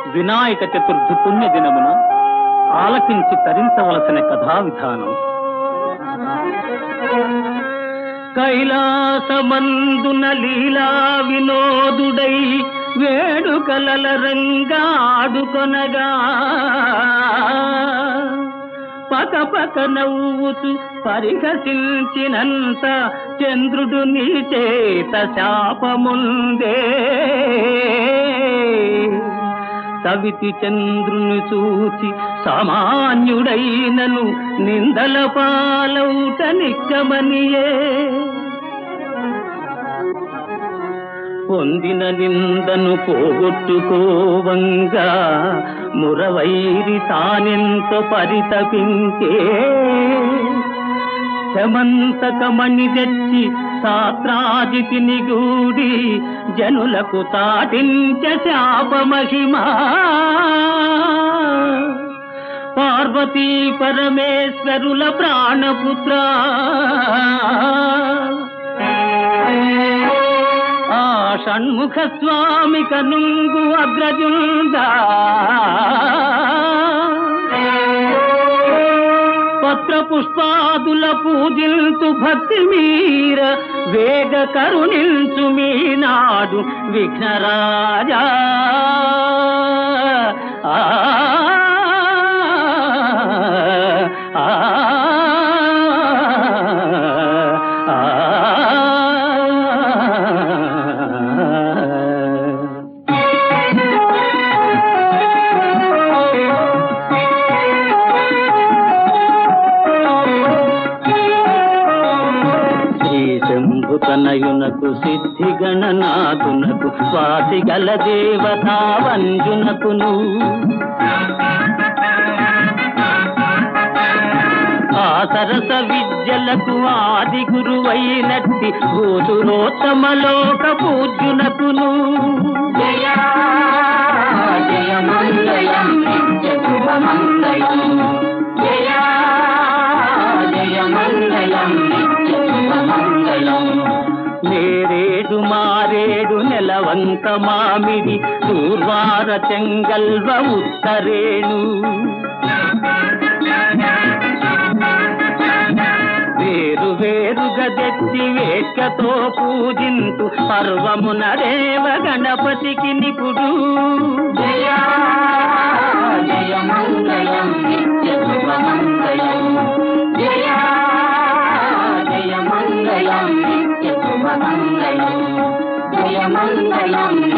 వినాయక చతుర్థి పుణ్య దినమున ఆలకించి తరించవలసిన కథా విధానం కైలాసమందున లీలా వినోదుడై వేడుకలల రంగాడుకొనగా పక పక నవ్వుతూ పరిహసించినంత చంద్రుడు నీ చేత శాపముందే సవితి చంద్రుని చూచి సామాన్యుడైనను నిందల పాలౌట నిక్కమనియే పొందిన నిందను పోగొట్టుకోవంగా మురవైరి తానెంత పరితపించే శమంతకమణి తెచ్చి సాత్రాజితిని గూడి జనులకు తాటించ శాప మహిమా పార్వతీ పరమేశ్వరుల ప్రాణపుత్ర ఆ షణ్ముఖ స్వామి కనుంగు అగ్రజుందా పత్ర పుష్పాదుల పూజింతు భక్తి మీర వేగ కరుణించు మీనాడు విఘ్నరాజా ఆ ఆ, ఆ. శ్రీ శంభుతనయునకు సిద్ధి గణనాథునకు స్వాతి గల దేవతా వంజునకును ఆ సరస విద్యలకు ఆది గురువైనట్టి భూసురోత్తమలోక పూజ్యునకును నేరేడు మారేడు నెలవంక మామిడి దూర్వార చెంగల్వ ఉత్తరేణు వేరు వేరుగా తెచ్చి వేట్కతో పూజింతు పర్వమున దేవ గణపతికి నిపుడు జయ మంగళం